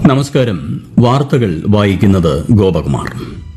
നമസ്കാരം വാർത്തകൾ വായിക്കുന്നത് ഗോപകുമാർ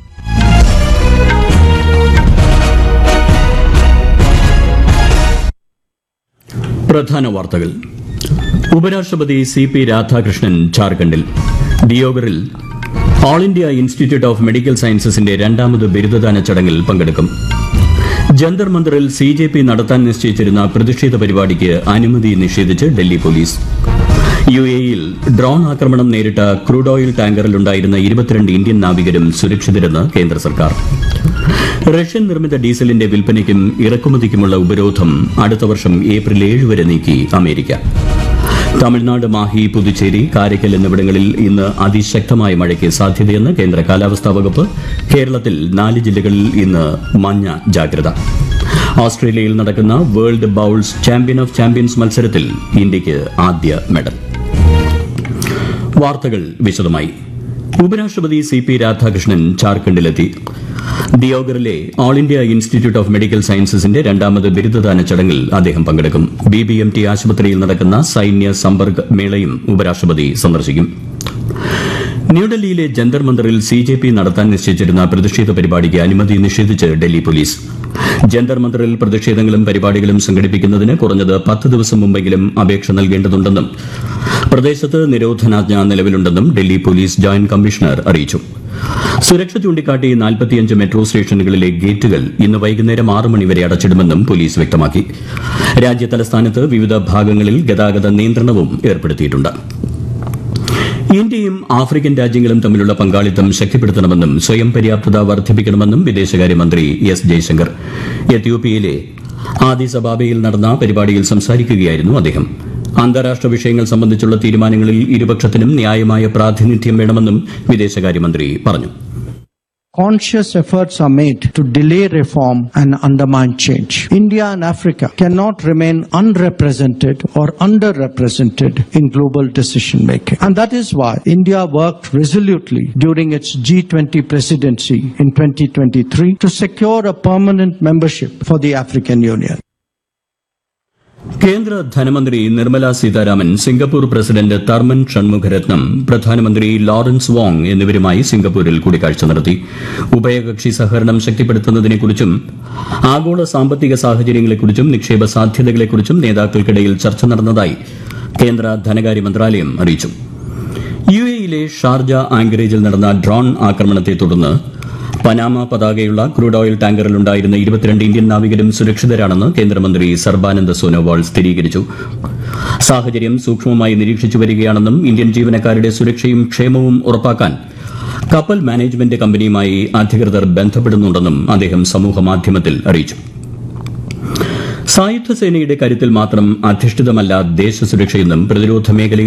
പ്രധാന വാർത്തകൾ ഉപരാഷ്ട്രപതി സി പി രാധാകൃഷ്ണൻ ജാർഖണ്ഡിൽ ദിയോഗറിൽ all India institute of medical സയൻസസിന്റെ രണ്ടാമത് ബിരുദദാന ചടങ്ങിൽ പങ്കെടുക്കും ജന്തർ മന്ദറിൽ സി ജെ പി നടത്താൻ നിശ്ചയിച്ചിരുന്ന പ്രതിഷേധ പരിപാടിക്ക് അനുമതി നിഷേധിച്ച് ഡൽഹി പോലീസ് യു എയിൽ ഡ്രോൺ ആക്രമണം നേരിട്ട ക്രൂഡ് ഓയിൽ ടാങ്കറിലുണ്ടായിരുന്ന ഇരുപത്തിരണ്ട് ഇന്ത്യൻ നാവികരും സുരക്ഷിതരെന്ന് കേന്ദ്ര സർക്കാർ റഷ്യൻ നിർമ്മിത ഡീസലിന്റെ വിൽപ്പനയ്ക്കും ഇറക്കുമതിക്കുമുള്ള ഉപരോധം അടുത്ത വർഷം ഏപ്രിൽ ഏഴ് വരെ നീക്കി അമേരിക്ക തമിഴ്നാട് മാഹി പുതുച്ചേരി കാരയ്ക്കൽ എന്നിവിടങ്ങളിൽ ഇന്ന് അതിശക്തമായ മഴയ്ക്ക് സാധ്യതയെന്ന് കേന്ദ്ര കാലാവസ്ഥാ വകുപ്പ് കേരളത്തിൽ നാല് ജില്ലകളിൽ ഇന്ന് മഞ്ഞ ജാഗ്രത ഓസ്ട്രേലിയയിൽ നടക്കുന്ന world bowls champion of champions മത്സരത്തിൽ ഇന്ത്യയ്ക്ക് ആദ്യ മെഡൽ വാർത്തകൾ വിശദമായി ഉപരാഷ്ട്രപതി സി പി രാധാകൃഷ്ണൻ ജാർഖണ്ഡിലെത്തി ദിയോഗറിലെ all India institute of medical സയൻസസിന്റെ രണ്ടാമത് ബിരുദദാന ചടങ്ങിൽ അദ്ദേഹം പങ്കെടുക്കും ബി ബി എം ടി ആശുപത്രിയിൽ നടക്കുന്ന സൈന്യ സമ്പർക്ക് മേളയും ഉപരാഷ്ട്രപതി സന്ദർശിക്കും ന്യൂഡൽഹിയിലെ ജന്തർ മന്ദറിൽ സി ജെ പി നടത്താൻ നിശ്ചയിച്ചിരുന്ന പ്രതിഷേധ പരിപാടിക്ക് അനുമതി നിഷേധിച്ച് ഡൽഹി പോലീസ് ജന്തർ മന്ദറിൽ പ്രതിഷേധങ്ങളും പരിപാടികളും സംഘടിപ്പിക്കുന്നതിന് കുറഞ്ഞത് പത്ത് ദിവസം മുമ്പെങ്കിലും അപേക്ഷ നൽകേണ്ടതുണ്ടെന്നും പ്രദേശത്ത് നിരോധനാജ്ഞ നിലവിലുണ്ടെന്നും ഡൽഹി പോലീസ് ജോയിന്റ് കമ്മീഷണർ അറിയിച്ചു സുരക്ഷ ചൂണ്ടിക്കാട്ടി നാൽപ്പത്തിയഞ്ച് മെട്രോ സ്റ്റേഷനുകളിലെ ഗേറ്റുകൾ ഇന്ന് വൈകുന്നേരം ആറ് മണിവരെ അടച്ചിടുമെന്നും പോലീസ് വ്യക്തമാക്കി രാജ്യതലസ്ഥാനത്ത് വിവിധ ഭാഗങ്ങളിൽ ഗതാഗത നിയന്ത്രണവും ഏർപ്പെടുത്തിയിട്ടുണ്ട് ഇന്ത്യയും ആഫ്രിക്കൻ രാജ്യങ്ങളും തമ്മിലുള്ള പങ്കാളിത്തം ശക്തിപ്പെടുത്തണമെന്നും സ്വയം പര്യാപ്തത വർദ്ധിപ്പിക്കണമെന്നും വിദേശകാര്യമന്ത്രി എസ് ജയശങ്കർ എത്യോപ്യയിലെ ആദിസ് അബാബയിൽ നടന്ന പരിപാടിയിൽ സംസാരിക്കുകയായിരുന്നു അദ്ദേഹം അന്താരാഷ്ട്ര വിഷയങ്ങൾ സംബന്ധിച്ചുള്ള തീരുമാനങ്ങളിൽ ഇരുപക്ഷത്തിനും ന്യായമായ പ്രാതിനിധ്യം വേണമെന്നും വിദേശകാര്യമന്ത്രി പറഞ്ഞു Conscious efforts are made to delay reform and undermine change. India and Africa cannot remain unrepresented or underrepresented in global decision making. And that is why India worked resolutely during its G20 presidency in 2023 to secure a permanent membership for the African Union. കേന്ദ്ര ധനമന്ത്രി Nirmala Sitharaman Singapore president Tharman Shanmugaratnam പ്രധാനമന്ത്രി Lawrence Wong എന്നിവരുമായി സിംഗപ്പൂരിൽ കൂടിക്കാഴ്ച നടത്തി ഉഭയകക്ഷി സഹകരണം ശക്തിപ്പെടുത്തുന്നതിനെക്കുറിച്ചും ആഗോള സാമ്പത്തിക സാഹചര്യങ്ങളെക്കുറിച്ചും നിക്ഷേപ സാധ്യതകളെക്കുറിച്ചും നേതാക്കൾക്കിടയിൽ ചർച്ച നടന്നതായി കേന്ദ്ര ധനകാര്യ മന്ത്രാലയം അറിയിച്ചു യു എയിലെ ഷാർജ ആങ്കറേജിൽ നടന്ന ഡ്രോൺ ആക്രമണത്തെ തുടർന്ന് പനാമ പതാകയുള്ള ക്രൂഡ് ഓയിൽ ടാങ്കറിലുണ്ടായിരുന്ന ഇരുപത്തിരണ്ട് ഇന്ത്യൻ നാവികരും സുരക്ഷിതരാണെന്ന് കേന്ദ്രമന്ത്രി സർബാനന്ദ സോനോവാൾ സ്ഥിരീകരിച്ചു സാഹചര്യം സൂക്ഷ്മമായി നിരീക്ഷിച്ചു വരികയാണെന്നും ഇന്ത്യൻ ജീവനക്കാരുടെ സുരക്ഷയും ക്ഷേമവും ഉറപ്പാക്കാൻ കപ്പൽ മാനേജ്മെന്റ് കമ്പനിയുമായി അധികൃതർ ബന്ധപ്പെടുന്നുണ്ടെന്നും അദ്ദേഹം സമൂഹമാധ്യമത്തിൽ അറിയിച്ചു സായുധ സേനയുടെ കരുത്തിൽ മാത്രം അധിഷ്ഠിതമല്ല ദേശസുരക്ഷയെന്നും പ്രതിരോധ മേഖലയിൽ